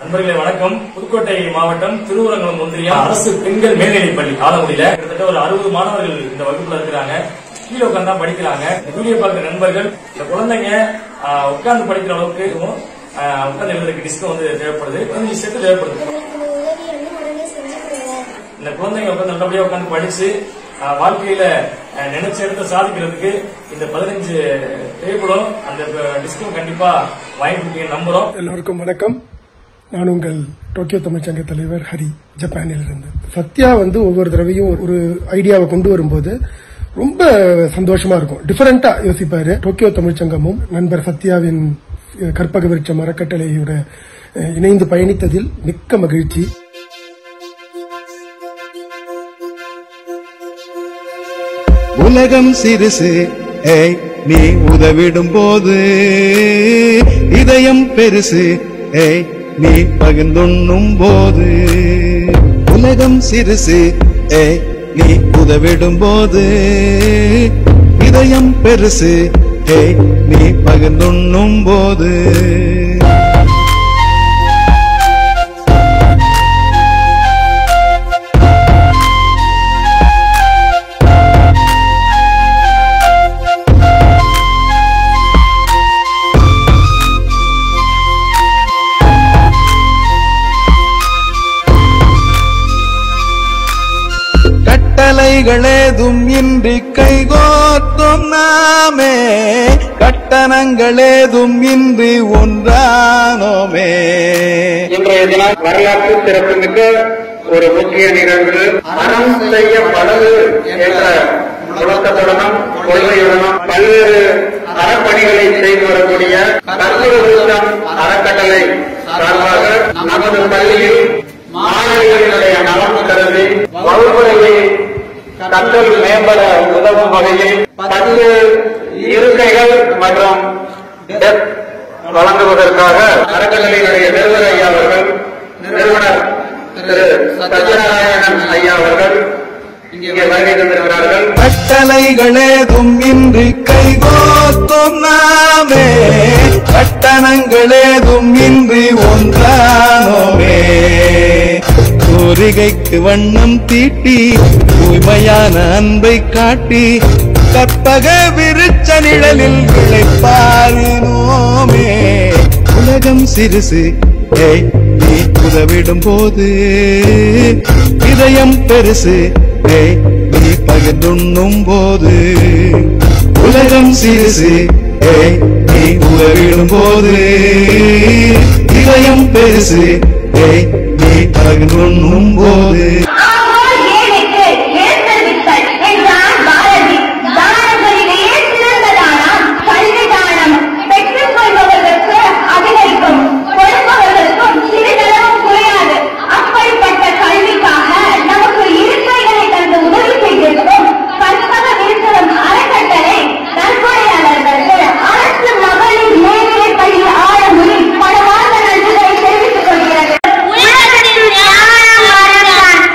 நண்பர்களே வணக்கம் புதுக்கோட்டை மாவட்டம் திருவரங்கம் ஒன்றியம் அரசு பெண்கள் மேல்நிலைப் பள்ளி ஆலங்குடியில கிட்டத்தட்ட ஒரு அறுபது மாணவர்கள் இந்த வகுப்புல இருக்கிறாங்க கீழே உட்கார்ந்து தான் படிக்கிறாங்க இந்த வீடியோ பார்க்குற நண்பர்கள் இந்த குழந்தைங்க ஆஹ், உட்கார்ந்து படிக்கிற அளவுக்கு ஆஹ், உட்கார்ந்து எழுதுறதுக்கு டிஸ்க் வந்து தேவைப்படுது பதினஞ்சு செட்டு தேவைப்படுது எனக்கு இந்த உதவி வந்து உடனே செஞ்சு கொடுங்க இந்த குழந்தைங்க உட்காந்து நல்லபடியா உட்காந்து படிச்சு ஆஹ், வாழ்க்கையில ஆஹ், நினைச்ச இடத்த சாதிக்கிறதுக்கு இந்த பதினஞ்சு டேபிளும் அந்த டிஸ்கும் கண்டிப்பா வாங்கி கொடுப்பீங்க நம்புறோம் எல்லோருக்கும் வணக்கம் நான் உங்கள் டோக்கியோ தமிழ்ச்சங்க தலைவர் ஹரி ஜப்பானில் இருந்து சத்யா வந்து ஒவ்வொரு தடவையும் ஒரு ஐடியாவை கொண்டு வரும்போது ரொம்ப சந்தோஷமா இருக்கும் டிஃபரெண்டா யோசிப்பாரு டோக்கியோ தமிழ்ச்சங்கமும் நண்பர் சத்யாவின் அஹ், கற்பக விருட்ச மரக்கட்டளையோட அஹ், இணைந்து பயணித்ததில் மிக்க மகிழ்ச்சி உலகம் சிறுசு ஏய் நீ உதவிடும் போது இதயம் பெருசு ஏய் நீ பகிர்ந்துண்ணும் போது உலகம் சிறுசு ஏய் நீ உதவிடும் போது இதயம் பெருசு ஏய் நீ பகிர்ந்துண்ணும் போது கட்டளைகளேதும் இன்றி கைகோர்த்தோம் நாமே கட்டணங்களேதும் இன்றி ஒன்றானோமே இன்றைய தினம் வரலாற்று சிறப்புமிக்க ஒரு முக்கிய நிகழ்வு அறம் செய்ய படகு என்ற முழக்கத்துடனும் கொள்கையுடனும் பல்வேறு அறப்பணிகளை செய்து வரக்கூடிய கற்பக விருத்தம் அறக்கட்டளை சார்பாக நமது பள்ளியில் மாணவிகளுடைய நலம் கருதி வகுப்புகளை கற்றல் மேம்பட உதவும் வகையில் பத்து இருக்கைகள் மற்றும் டெஸ்க் வழங்குவதற்காக அறக்கட்டளையினுடைய நிறுவனர் ஐயா அவர்கள் நிறுவனர் திரு சத்யநாராயணன் ஐயா அவர்கள் இங்கே வருகை தந்திருக்கிறார்கள் கட்டளைகளேதும் இன்றி கைகோர்த்தோம் நாமே கட்டணங்களேதும் இன்றி ஒன்றானோமே கோரிகைக்கு வண்ணம் தீட்டி தூய்மையான அன்பை காட்டி கற்பக விருச்ச நிழலில் விளைப்பாரினோமே உலகம் சிறுசு ஏய் நீ உதவிடும் போது இதயம் பெருசு ஏய் நீ பகிர்ந்துண்ணும் போது உலகம் சிறுசு ஏய் நீ உதவிடும் போது இதயம் பெருசு ஏய் நீ பகிர்ந்துண்ணும் போது ஆமால் ஏழைக்கு ஏற்றவித்தல் என்றான் பாரதி தானங்களிலேயே சிறந்த தானம் கல்வி தானம் பெற்றுக் கொள்பவர்களுக்கு அதிகரிக்கும் கொடுப்பவர்களுக்கும் சிறிதளவும் குறையாது அப்படிப்பட்ட கல்விக்காக நமக்கு இருக்கைகளை தந்து உதவி செய்திருக்கும் கற்பக விருத்தம் அறக்கட்டளை நன்கொடையாளர்களுக்கு அரசு மகளிர் மேல்நிலைப் பள்ளி ஆரம்பில் பல மாத நன்றிகளை தெரிவித்துக் கொள்கிறது உலகத்தில் ஞானம் மறந்தான்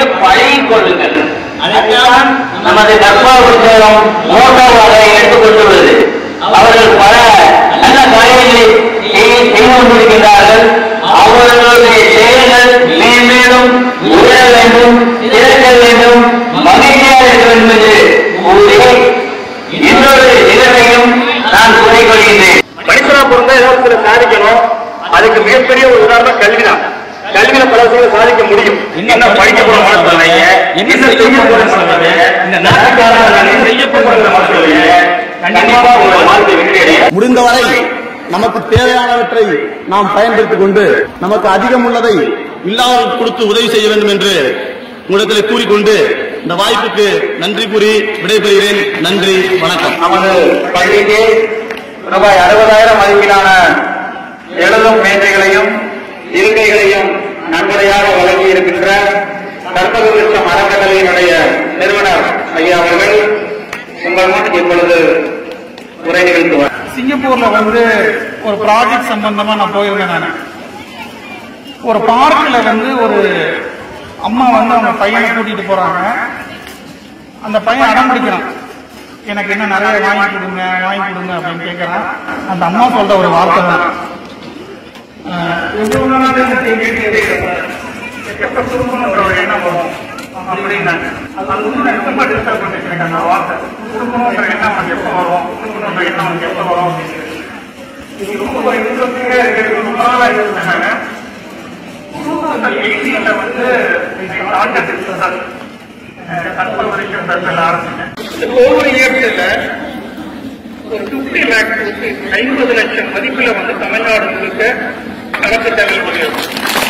பழகிக் கொள்ளுங்கள் அதுதான் நமது தர்மாபுரம் மோட்டோவாக எடுத்துக்கொண்டுள்ளது அவர்கள் பல நல்ல காரியங்களை செய்ய- செய்து கொண்டிருக்கின்றார்கள் அவர்களுடைய செயல்கள் மேன்மேலும் உயர வேண்டும் சிறக்க வேண்டும் மகிழ்ச்சியாக இருக்க வேண்டும் என்று கூறி இன்னொரு நிலைமையும் நான் கூறிக்கொள்கின்றேன் மனுஷனா பிறந்தா ஏதாவது சில சாதிக்கணும் அதுக்கு மிகப்பெரிய ஒரு உதாரணம் கல்விதான் கல்வியில பல விஷயங்களை சாதிக்க முடியும் என்ன படிக்க போற மனசுலைங்க என்ன செய்ய போற மனசுலைங்க இந்த நாட்டுக்காக நான் என்ன செய்ய போற மனசுலைங்க கண்டிப்பா உங்க வாழ்க்கை வெற்றி அடைய முடிந்தவரை நமக்கு தேவையானவற்றை நாம் பயன்படுத்திக் கொண்டு நமக்கு அதிகம் உள்ளதை இல்லாதவர்களுக்கு கொடுத்து உதவி செய்ய வேண்டும் என்று உங்களிடத்தில் கூறிக்கொண்டு இந்த வாய்ப்புக்கு நன்றி கூறி விடைபெறுகிறேன் நன்றி வணக்கம் நமது பள்ளிக்கு ரூபாய் அறுபதாயிரம் மதிப்பிலான எழுதும் மேஜைகளையும் இருக்கைகளையும் நன்கொடையாக வழங்கி இருக்கின்ற கற்பகவிருஷம் அறக்கட்டளையினுடைய நிறுவனர் ஐயா அவர்கள் உங்கள் முன் இப்பொழுது உரை நிகழ்த்துவார் சிங்கப்பூர்ல வந்து ஒரு ப்ராஜெக்ட் சம்பந்தமா நான் போயிருந்தேன் நான் ஒரு பார்க்ல வந்து ஒரு அம்மா வந்து அவங்க பையனை கூட்டிட்டு போறாங்க அந்த பையன் அடம் பிடிக்கிறான் எனக்கு என்ன நிறைய வாங்கி கொடுங்க வாங்கி கொடுங்க அப்படின்னு கேட்கறான் அந்த அம்மா சொல்ற ஒரு வார்த்தை தான் ஆஹ், எவ்வளவு நாளாவது இந்த தேடிட்டே இருக்கிறேன். எப்ப குடும்பம்ன்ற ஒரு எண்ணம் வரும் அப்படின்னாங்க அது வந்து நான் ரொம்ப டிஸ்டர்ப் பண்ணிக்கிறேன் அந்த வார்த்தை குடும்பம்ன்ற எண்ணம் நமக்கு எப்போ வரும் குடும்பம்ன்ற எண்ணம் நமக்கு எப்போ வரும் அப்படின்னு இது ரொம்ப ஒரு இன்ட்ரெஸ்டிங்கா இருக்கிறது ரொம்ப நாளா இருந்தாங்க குடும்பங்கள் எயிட்டீன்ல வந்து டாக்டர் டிஸ்கஸ் கற்பனை வரைக்கும் தரத்தில் ஆரம்பிச்சேன் ஒவ்வொரு இயற்கையில ஒரு பிப்டி லேக் ஐம்பது லட்சம் மதிப்புல வந்து தமிழ்நாடு முழுக்க அறக்கட்டளை முடியும்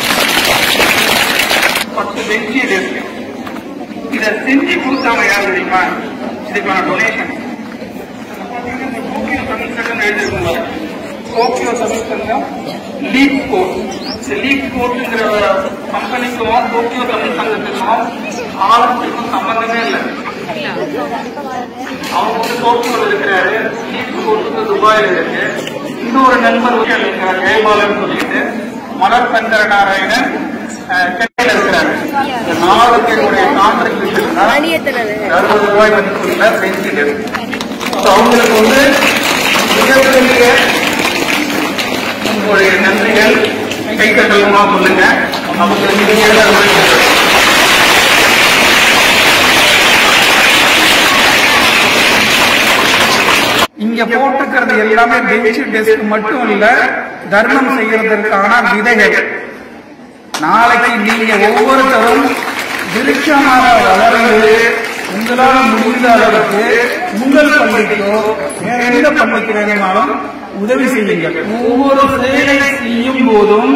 பத்து பெஞ்சு இருக்கு இதை செஞ்சு கொடுத்தாங்க யார் தெரியுமா இதுக்கான டொனேஷன் டோக்கியோ தமிழ் சங்கம் எழுதிருக்காங்க டோக்கியோ தமிழ் சங்கம் லீக் கோட் இந்த லீக் கோட்ங்கிற கம்பெனிக்கும் டோக்கியோ தமிழ் சங்கத்துக்கும் ஆளுக்கும் சம்பந்தமே இல்லை அவங்க வந்து டோக்கியோல இருக்கிறாரு லீக் கோட்டுக்கு துபாயில இருக்கு இன்னொரு நண்பர் வந்து இருக்கிறார் ஜெயபாலன் சொல்லிட்டு மலர் சந்திர நாராயணன் அஹ், சென்னையில இருக்கிறாரு இந்த நாலு பேருடைய கான்ட்ரிபியூஷன் தான் அறுபது ரூபாய் மதிப்புள்ள பென்சில் அவங்களுக்கு வந்து மிகப்பெரிய உங்களுடைய நன்றிகள் கைத்தட்டலுமா சொல்லுங்க அவங்க மிகப்பெரிய இங்க போட்டிருக்கிறது எல்லாமே பெஞ்ச் டெஸ்க் மட்டும் இல்ல தர்மம் செய்யறதற்கான விதைகள் நாளைக்கு நீங்க ஒவ்வொருத்தரும் விருட்சமாக வளர்ந்து உங்களால முடிந்த அளவுக்கு உங்கள் பள்ளிக்கோ வேற எந்த பள்ளிக்கு வேணுமாலும் உதவி செய்யுங்கள் ஒவ்வொரு செயலை செய்யும் போதும்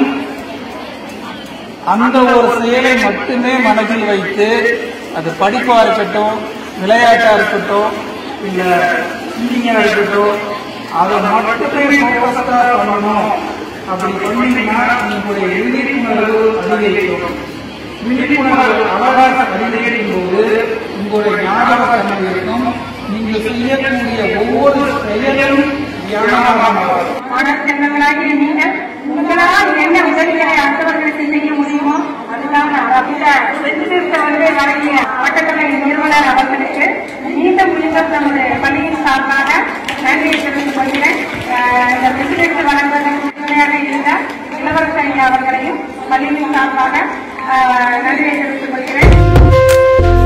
அந்த ஒரு செயலை மட்டுமே மனதில் வைத்து அது படிப்பா இருக்கட்டும் விளையாட்டா இருக்கட்டும் இல்ல சிங்கிங்கா இருக்கட்டும் அதை மட்டுமே ஃபோக்கஸ்டா பண்ணணும் அப்படி பண்ணீங்கன்னா உங்களுடைய விழிப்புணர்வு அதிகரிக்கும் விழிப்புணர்வு அழகாக அதிகரிக்கும் போது உங்களுடைய ஞாபகத்தன்மை இருக்கும் நீங்கள் செய்யக்கூடிய ஒவ்வொரு செயலும் தியானமாக மாறும் மாணவர்களாகிய நீங்கள் உங்களால் என்ன உதவிகளை அடுத்தவர்களுக்கு செய்ய முடியுமோ அதுக்காக இந்த செஞ்சிருக்க வந்து வழங்கிய அறக்கட்டளை நிறுவனர் அவர்களுக்கு மீண்டும் மீண்டும் நம்முடைய பள்ளியின் சார்பாக நன்றியை தெரிவித்துக் கொள்கிறேன் அஹ் இந்த பிரசிடென்ட் வழங்குவதற்கு உறுதுணையாக இருந்த இளவரசர் ஐயா அவர்களையும் பள்ளியின் சார்பாக அஹ், நன்றியை தெரிவித்துக் கொள்கிறேன்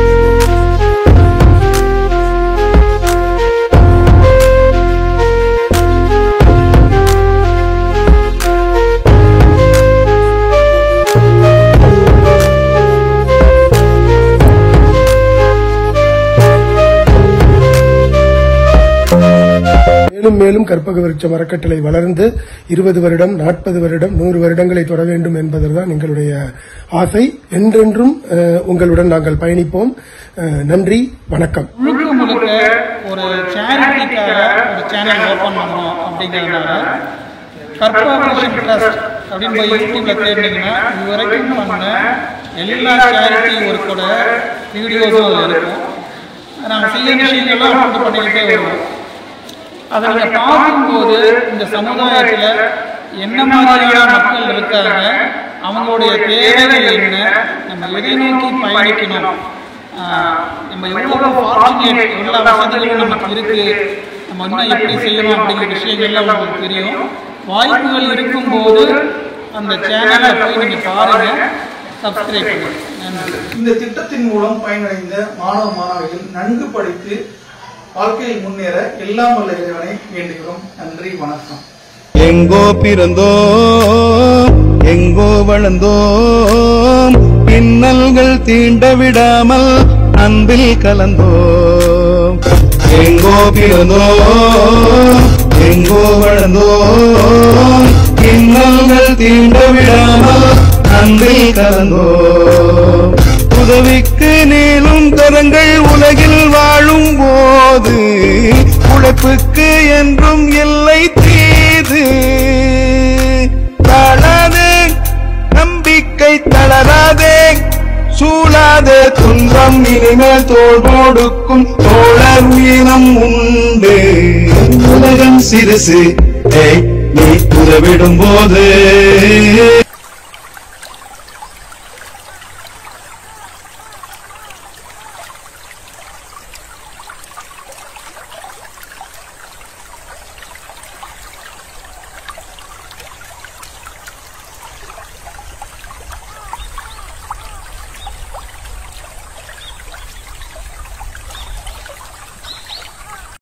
மேலும் மேலும் கற்பக விருட்ச மரக்கட்டளை வளர்ந்து இருபது வருடம் நாற்பது வருடம் நூறு வருடங்களை தொட வேண்டும் என்பதுதான் எங்களுடைய ஆசை என்றென்றும் அஹ், உங்களுடன் நாங்கள் பயணிப்போம் அஹ், நன்றி வணக்கம் முழுக்க முழுக்க ஒரு சேரிட்டிக்காக ஒரு சேனல் ஓபன் பண்ணணும் அப்படிங்கிறதுனால கற்பகமிஷன் ட்ரஸ்ட் அப்படின்னு போய் யூடியூப்ல தேடினீங்கன்னா இது வரைக்கும் பண்ண எல்லா சேரிட்டி ஒர்க்கோட வீடியோஸும் அதில் இருக்கும் நாங்கள் செய்ய விஷயங்கள்லாம் வந்து பண்ணிக்கிட்டே வருவோம் அதை நீங்கள் பார்க்கும்போது இந்த சமுதாயத்தில் என்ன மாதிரியான மக்கள் இருக்காங்க அவங்களுடைய தேவைகள் என்ன நம்ம எதை நோக்கி பயணிக்கணும் ஆஹ் நம்ம எவ்வளவு ஃபார்ச்சுனேட் எவ்வளவு வசதிகளும் நமக்கு இருக்கு நம்ம இன்னும் எப்படி செய்யணும் அப்படிங்கிற விஷயங்கள்லாம் உங்களுக்கு தெரியும் வாய்ப்புகள் இருக்கும்போது அந்த சேனலை போய் நீங்க பாருங்க சப்ஸ்கிரைப் பண்ணுங்க நன்றி இந்த திட்டத்தின் மூலம் பயனடைந்த மாணவ மாணவிகள் நன்கு படித்து வாழ்க்கையில் முன்னேற எல்லாம் வல்ல இறைவனை வேண்டுகிறோம் நன்றி வணக்கம் எங்கோ பிறந்தோம் எங்கோ வளர்ந்தோம் பின்னல்கள் தீண்ட விடாமல் அன்பில் கலந்தோம் எங்கோ பிறந்தோம் எங்கோ வளர்ந்தோம் பின்னல்கள் தீண்ட விடாமல் அன்பில் கலந்தோம் உதவிக்கு நீளும் தரங்கள் உலகில் வாழும் போது உழைப்புக்கு என்றும் எல்லை தீது தளராதே நம்பிக்கை தளராதே சூழாதே துன்பம் இனிமேல் தோல் கொடுக்கும் தோழர் வீரம் உண்டு உலகம் சிறுசு ஏய், நீ உதவிடும் போது